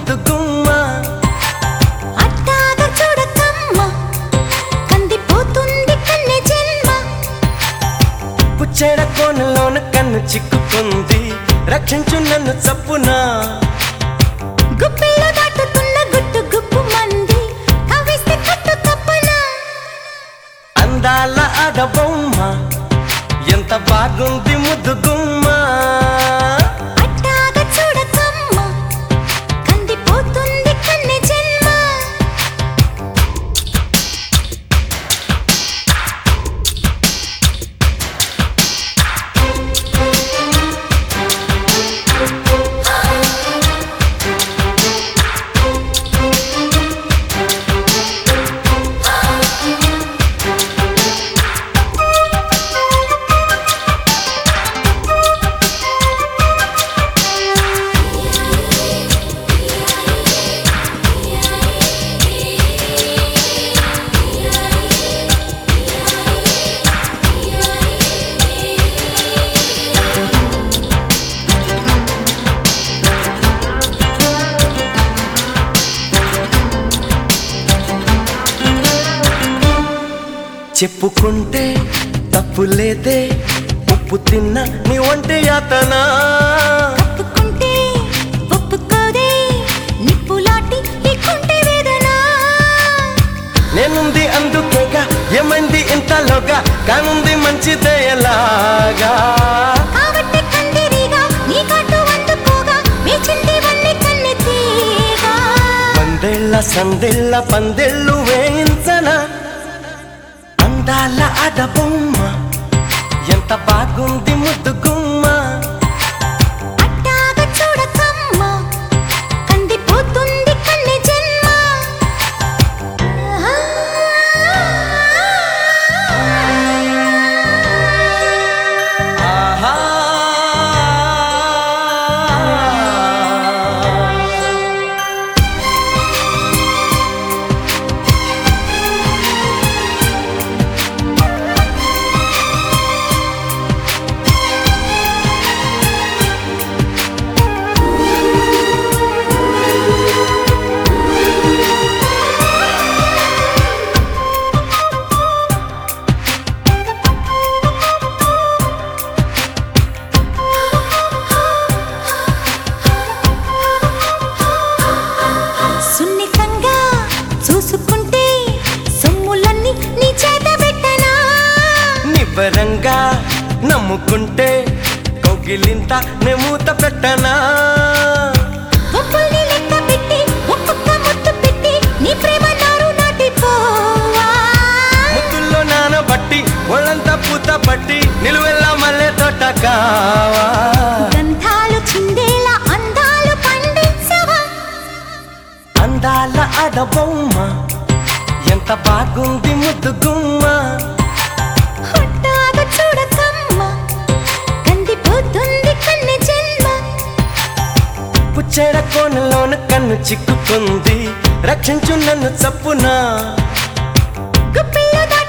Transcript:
ముద్దు గుమ్మ అట్టాగా చూడకమ్మ కందిపోతుంది కన్నె జన్మ పుచ్చేడ కోనలోన కన్ను చిక్కుకుంది రక్షించు నన్ను చప్పునా గుప్పిలో దాటుతున్న గుట్టు గుప్పు మంది కవిస్తే కట్టు తప్పనా అందాల ఆడబొమ్మ ఎంత బాగుంది ముద్దు గుమ్మ అట్టాగా చూడకమ్మ కందిపోతుంది కన్నె జన్మ చెప్పుకుంటే తప్పు లేదే ఉప్పు తిన్న నీ ఒంటి యాతనా ఒప్పుకుంటే ఒప్పుకోదే నిప్పులాటి ఈ కుంటి వేదన నేనుంది అందుకేగా ఏమైంది ఇంతలోగా కానుంది మంచిదే ఎలాగా కాబట్టి కందిరిగా నీ కట్టు అందుకోగా వేచింది వన్ని కన్నె తీగా వందేళ్ల సందేళ్ల పందెళ్ళు వేయించన అందాల ఆడబొమ్మ ఎంత బాగుంది ముద్దు గుమ్మ అట్టాగా చూడకమ్మ కందిపోతుంది కన్నె జన్మ ఆహా సున్నితంగా చూసుకుంటే సొమ్ములన్నీ నీ చేత పెట్టనా నిబ్బరంగా నమ్ముకుంటే కౌగిలింత నెమూత పెట్టనా ఒప్పుల్ని లెక్క పెట్టి ఒక్కొక్క ముద్దు పెట్టి నీ ప్రేమ నారు నాటిపోవా ముద్దుల్లో నానబట్టి ఒళ్ళంతా పూత పట్టి నిలువెల్లా మల్లె తోట కావా గంధాలు చిందేలా అందాలు పండించవా అందాల ఆడబొమ్మ ఎంత బాగుంది ముద్దు గుమ్మ హుట్టాగా చూడకమ్మ కందిపోతుంది కన్నె జన్మ పుచ్చేడ కోనలోన కన్ను చిక్కుకుంది రక్షించు నన్ను చప్పునా గుప్పిలో దాటుతున్న